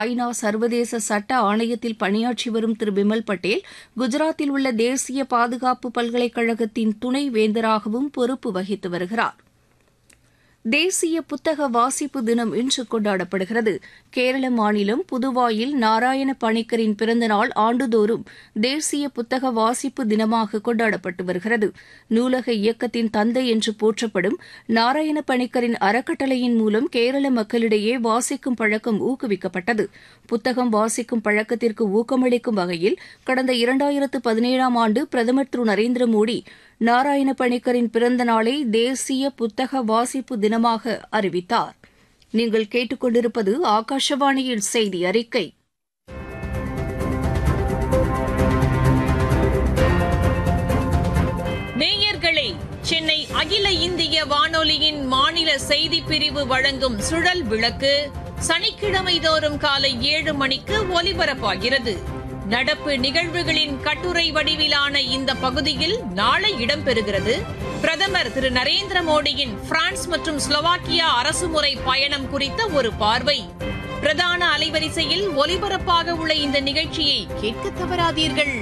ஐநா சர்வதேச சட்ட ஆணையத்தில் பணியாற்றி வரும் திரு பிமல் பட்டேல் குஜராத்தில் உள்ள தேசிய பாதுகாப்பு பல்கலைக்கழகத்தின் துணை வேந்தராகவும் பொறுப்பு வகித்து வருகிறார் தேசிய புத்தக வாசிப்பு தினம் இன்று கொண்டாடப்படுகிறது கேரள மாநிலம் புதுவாயில் நாராயண பணிக்கரின் பிறந்தநாள் ஆண்டுதோறும் தேசிய புத்தக வாசிப்பு தினமாக கொண்டாடப்பட்டு வருகிறது நூலக இயக்கத்தின் தந்தை என்று போற்றப்படும் நாராயண பணிக்கரின் அறக்கட்டளையின் மூலம் கேரள மக்களிடையே வாசிக்கும் பழக்கம் ஊக்குவிக்கப்பட்டது புத்தகம் வாசிக்கும் பழக்கத்திற்கு ஊக்கமளிக்கும் வகையில் கடந்த இரண்டாயிரத்து பதினேழாம் ஆண்டு பிரதமர் திரு நரேந்திர மோடி நாராயண பணிக்கரின் பிறந்த நாளை தேசிய புத்தக வாசிப்பு தினமாக அறிவித்தார் நீங்கள் கேட்டுக்கொண்டிருப்பது ஆகாஷவாணியின் செய்தி அறிக்கை நேயர்களே சென்னை அகில இந்திய வானொலியின் மாநில செய்திப் பிரிவு வழங்கும் சுழல் விளக்கு சனிக்கிழமை தோறும் காலை ஏழு மணிக்கு ஒலிபரப்பாகிறது நடப்பு நிகழ்வுகளின் கட்டுரை வடிவிலான இந்த பகுதியில் நாளை இடம்பெறுகிறது பிரதமர் திரு நரேந்திர மோடியின் பிரான்ஸ் மற்றும் ஸ்லோவாக்கியா அரசுமுறை பயணம் குறித்த ஒரு பார்வை பிரதான அலைவரிசையில் ஒலிபரப்பாக உள்ள இந்த நிகழ்ச்சியை கேட்க தவறாதீர்கள்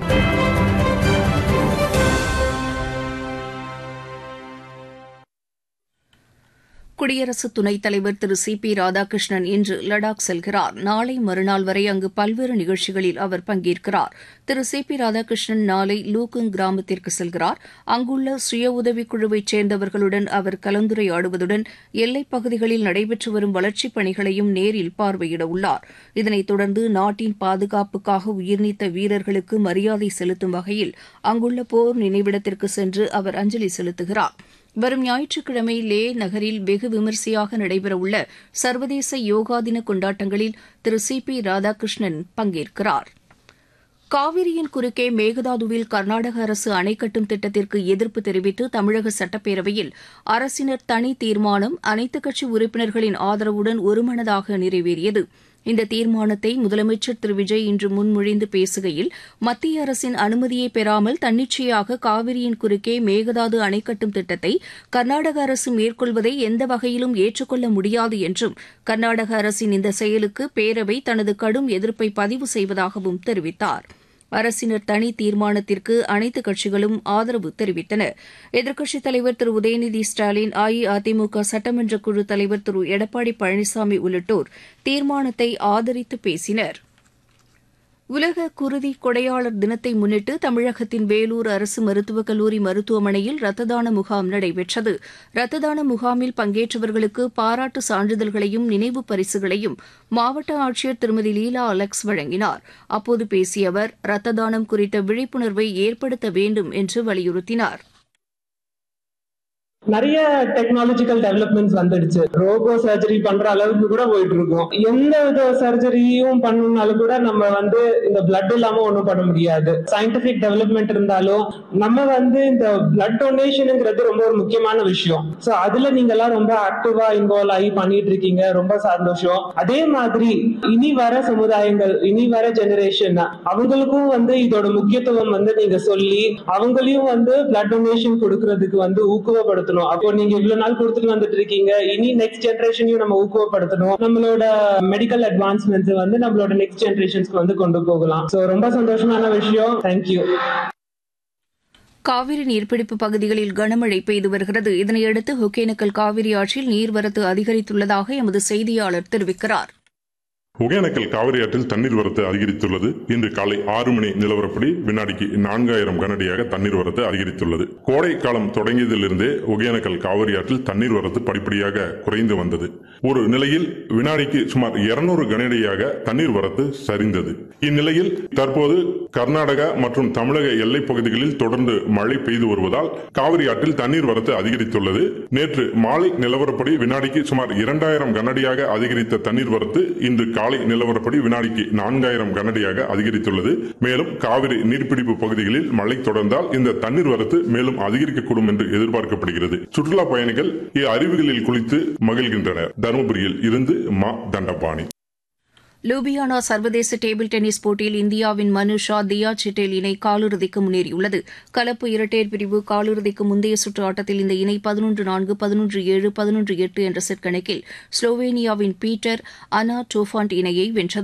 குடியரசு துணைத் தலைவர் திரு சி பி ராதாகிருஷ்ணன் இன்று லடாக் செல்கிறார் நாளை மறுநாள் வரை அங்கு பல்வேறு நிகழ்ச்சிகளில் அவர் பங்கேற்கிறார் திரு சி பி ராதாகிருஷ்ணன் நாளை லூகுங் கிராமத்திற்கு செல்கிறார் அங்குள்ள சுய உதவிக் குழுவைச் சேர்ந்தவர்களுடன் அவர் கலந்துரையாடுவதுடன் எல்லைப் பகுதிகளில் நடைபெற்று வரும் வளர்ச்சிப் பணிகளையும் நேரில் பார்வையிட உள்ளார் இதனைத் தொடர்ந்து நாட்டின் பாதுகாப்புக்காக உயிர்நீத்த வீரர்களுக்கு மரியாதை செலுத்தும் வகையில் அங்குள்ள போர் நினைவிடத்திற்கு சென்று அவர் அஞ்சலி செலுத்துகிறார் வரும் ஞாயிற்றுக்கிழமை லே நகரில் வெகு விமரிசையாக நடைபெறவுள்ள சர்வதேச யோகா தின கொண்டாட்டங்களில் திரு சி பி ராதாகிருஷ்ணன் பங்கேற்கிறார் காவிரியின் குறுக்கே மேகதாதுவில் கர்நாடக அரசு அணை கட்டும் திட்டத்திற்கு எதிர்ப்பு தெரிவித்து தமிழக சட்டப்பேரவையில் அரசினர் தனி தீர்மானம் அனைத்துக் கட்சி உறுப்பினர்களின் ஆதரவுடன் ஒருமனதாக நிறைவேறியது இந்த தீர்மானத்தை முதலமைச்சர் திரு விஜய் இன்று முன்மொழிந்து பேசுகையில் மத்திய அரசின் அனுமதியை பெறாமல் தன்னிச்சையாக காவிரியின் குறுக்கே மேகதாது அணை கட்டும் திட்டத்தை கர்நாடக அரசு மேற்கொள்வதை எந்த வகையிலும் ஏற்றுக்கொள்ள முடியாது என்றும் கர்நாடக அரசின் இந்த செயலுக்கு பேரவை தனது கடும் எதிர்ப்பை பதிவு செய்வதாகவும் தெரிவித்தார் அரசினர் தனி தீர்மானத்திற்கு அனைத்து கட்சிகளும் ஆதரவு தெரிவித்தன எதிர்க்கட்சித் தலைவர் திரு உதயநிதி ஸ்டாலின் அஇஅதிமுக சட்டமன்ற குழு தலைவர் திரு எடப்பாடி பழனிசாமி உள்ளிட்டோர் தீர்மானத்தை ஆதரித்து பேசினர் உலக குருதி கொடையாளர் தினத்தை முன்னிட்டு தமிழகத்தின் வேலூர் அரசு மருத்துவக் கல்லூரி மருத்துவமனையில் ரத்த தான முகாம் நடைபெற்றது ரத்த தான முகாமில் பங்கேற்றவர்களுக்கு பாராட்டு சான்றிதழ்களையும் நினைவு பரிசுகளையும் மாவட்ட ஆட்சியர் திருமதி லீலா அலெக்ஸ் வழங்கினார் அப்போது பேசிய அவர் ரத்த தானம் குறித்த விழிப்புணர்வை ஏற்படுத்த வேண்டும் என்று வலியுறுத்தினார் நிறைய டெக்னாலஜிக்கல் டெவலப்மெண்ட்ஸ் வந்துடுச்சு ரோபோ சர்ஜரி பண்ற அளவுக்கு கூட போயிட்டு இருக்கோம் எந்த வித சர்ஜரியும் பண்ணணும்னாலும் கூட நம்ம வந்து இந்த பிளட் இல்லாம ஒண்ணும் பண்ண முடியாது சயின்டிபிக் டெவலப்மெண்ட் இருந்தாலும் நம்ம வந்து இந்த பிளட் டொனேஷனுங்கிறது ரொம்ப ஒரு முக்கியமான விஷயம் சோ அதுல நீங்க எல்லாம் ரொம்ப ஆக்டிவா இன்வால்வ் ஆகி பண்ணிட்டு இருக்கீங்க ரொம்ப சந்தோஷம் அதே மாதிரி இனி வர சமுதாயங்கள் இனி வர ஜெனரேஷன் அவங்களுக்கும் வந்து இதோட முக்கியத்துவம் வந்து நீங்க சொல்லி அவங்களையும் வந்து பிளட் டொனேஷன் கொடுக்கறதுக்கு வந்து ஊக்குவப்படுத்தணும் அப்போ நீங்க இவ்வளவு நாள் கொடுத்துட்டு வந்துட்டு இருக்கீங்க இனி நெக்ஸ்ட் ஜெனரேஷனையும் நம்ம ஊக்குவப்படுத்தணும் நம்மளோட மெடிக்கல் அட்வான்ஸ்மெண்ட்ஸ் வந்து நம்மளோட நெக்ஸ்ட் ஜெனரேஷன்ஸ்க்கு வந்து கொண்டு போகலாம் சோ ரொம்ப சந்தோஷமான விஷயம் தேங்க்யூ காவிரி நீர்பிடிப்பு பகுதிகளில் கனமழை பெய்து வருகிறது இதனையடுத்து ஒகேனக்கல் காவிரி ஆற்றில் நீர்வரத்து அதிகரித்துள்ளதாக எமது செய்தியாளர் தெரிவிக்கிறார் ஒகேனக்கல் காவிரி ஆற்றில் தண்ணீர் வரத்து அதிகரித்துள்ளது இன்று காலை ஆறு மணி நிலவரப்படி வினாடிக்கு நான்காயிரம் கனடியாக தண்ணீர் வரத்து அதிகரித்துள்ளது கோடை காலம் தொடங்கியதிலிருந்தே ஒகேனக்கல் காவிரி ஆற்றில் தண்ணீர் வரத்து படிப்படியாக குறைந்து வந்தது ஒரு நிலையில் வினாடிக்கு சுமார் இருநூறு கனடியாக தண்ணீர் வரத்து சரிந்தது இந்நிலையில் தற்போது கர்நாடகா மற்றும் தமிழக எல்லைப் பகுதிகளில் தொடர்ந்து மழை பெய்து வருவதால் காவிரி ஆற்றில் தண்ணீர் வரத்து அதிகரித்துள்ளது நேற்று மாலை நிலவரப்படி வினாடிக்கு சுமார் இரண்டாயிரம் கனடியாக அதிகரித்த தண்ணீர் வரத்து இன்று காலை நிலவரப்படி வினாடிக்கு நான்காயிரம் கனடியாக அதிகரித்துள்ளது மேலும் காவிரி நீர்பிடிப்பு பகுதிகளில் மழை தொடர்ந்தால் இந்த தண்ணீர் வரத்து மேலும் அதிகரிக்கக்கூடும் என்று எதிர்பார்க்கப்படுகிறது சுற்றுலா பயணிகள் அருவிகளில் குளித்து மகிழ்கின்றனர் தருமபுரியில் இருந்து மா தண்டபாணி லூபியானா சர்வதேச டேபிள் டென்னிஸ் போட்டியில் இந்தியாவின் மனுஷா தியா சிட்டேல் இணை காலிறுதிக்கு முன்னேறியுள்ளது கலப்பு இரட்டையர் பிரிவு காலிறுதிக்கு முந்தைய சுற்று ஆட்டத்தில் இந்த இணை பதினொன்று நான்கு பதினொன்று ஏழு பதினொன்று எட்டு என்ற செட் கணக்கில் ஸ்லோவேனியாவின் பீட்டர் அனா டோஃபாண்ட் இணையை வென்றது